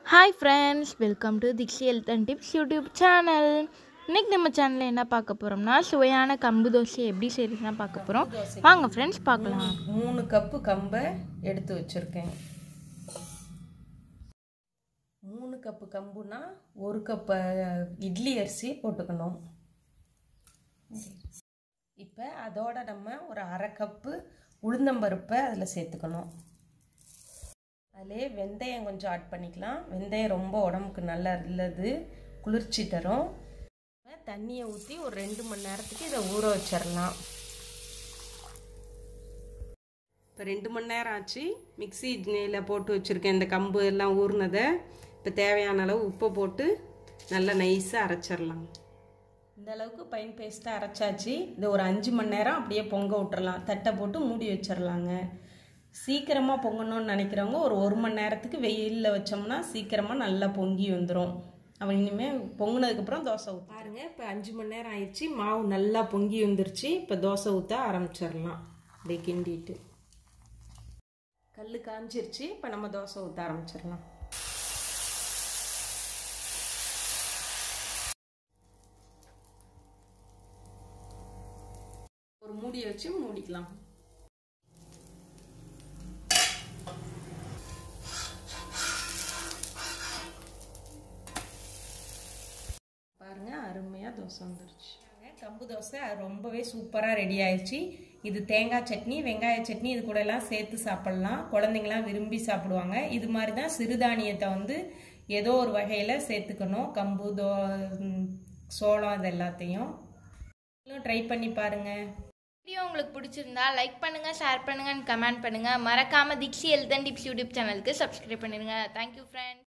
hi friends welcome to Dikshi health and tips YouTube channel இன்னைக்கு நம்ம சேனலில் என்ன பார்க்க போகிறோம்னா சுவையான கம்பு தோசை எப்படி செய்யறதுனா பார்க்க போகிறோம் வாங்க ஃப்ரெண்ட்ஸ் பார்க்கலாம் மூணு கப்பு கம்பை எடுத்து வச்சுருக்கேன் மூணு கப்பு கம்புனா ஒரு கப்பு இட்லி அரிசி போட்டுக்கணும் இப்போ அதோட நம்ம ஒரு அரை கப்பு உளுந்தம்பருப்பை அதில் சேர்த்துக்கணும் அதிலே வெந்தயம் கொஞ்சம் ஆட் பண்ணிக்கலாம் வெந்தயம் ரொம்ப உடம்புக்கு நல்லா நல்லது குளிர்ச்சி தரும் தண்ணியை ஊற்றி ஒரு ரெண்டு மணி நேரத்துக்கு இதை ஊற வச்சிடலாம் இப்போ ரெண்டு மணி நேரம் ஆச்சு மிக்சியில் போட்டு வச்சுருக்கேன் இந்த கம்பு எல்லாம் ஊறினதை இப்போ தேவையான அளவு உப்பை போட்டு நல்லா நைஸாக அரைச்சிடலாம் இந்த அளவுக்கு பைன் பேஸ்ட்டாக அரைச்சாச்சு இதை ஒரு அஞ்சு மணி நேரம் அப்படியே பொங்க விட்டுறலாம் தட்டை போட்டு மூடி வச்சிடலாங்க சீக்கிரமாக பொங்கணும்னு நினைக்கிறவங்க ஒரு ஒரு மணி நேரத்துக்கு வெயிலில் வச்சோம்னா சீக்கிரமாக நல்லா பொங்கி வந்துடும் அவன் இனிமேல் பொங்கினதுக்கப்புறம் தோசை ஊற்ற பாருங்க இப்போ அஞ்சு மணி நேரம் ஆயிடுச்சு மாவு நல்லா பொங்கி வந்துருச்சு இப்போ தோசை ஊற்ற ஆரம்பிச்சிடலாம் அப்படியே கிண்டிட்டு கல் காஞ்சிருச்சு இப்போ நம்ம தோசை ஊற்ற ஆரம்பிச்சிடலாம் ஒரு மூடியை வச்சு மூடிக்கலாம் பாருங்க அருமையாக தோசை வந்துருச்சு கம்பு தோசை அது ரொம்பவே சூப்பராக ரெடி ஆயிடுச்சு இது தேங்காய் சட்னி வெங்காய சட்னி இது கூட எல்லாம் சேர்த்து சாப்பிட்லாம் குழந்தைங்களாம் விரும்பி சாப்பிடுவாங்க இது மாதிரி தான் சிறுதானியத்தை வந்து ஏதோ ஒரு வகையில் சேர்த்துக்கணும் கம்பு தோ சோளம் இது எல்லாத்தையும் ட்ரை பண்ணி பாருங்கள் வீடியோ உங்களுக்கு பிடிச்சிருந்தா லைக் பண்ணுங்கள் ஷேர் பண்ணுங்கள் கமெண்ட் பண்ணுங்கள் மறக்காமல் Dikshi health and tips YouTube சேனலுக்கு சப்ஸ்கிரைப் பண்ணிடுங்க தேங்க்யூ ஃப்ரெண்ட்ஸ்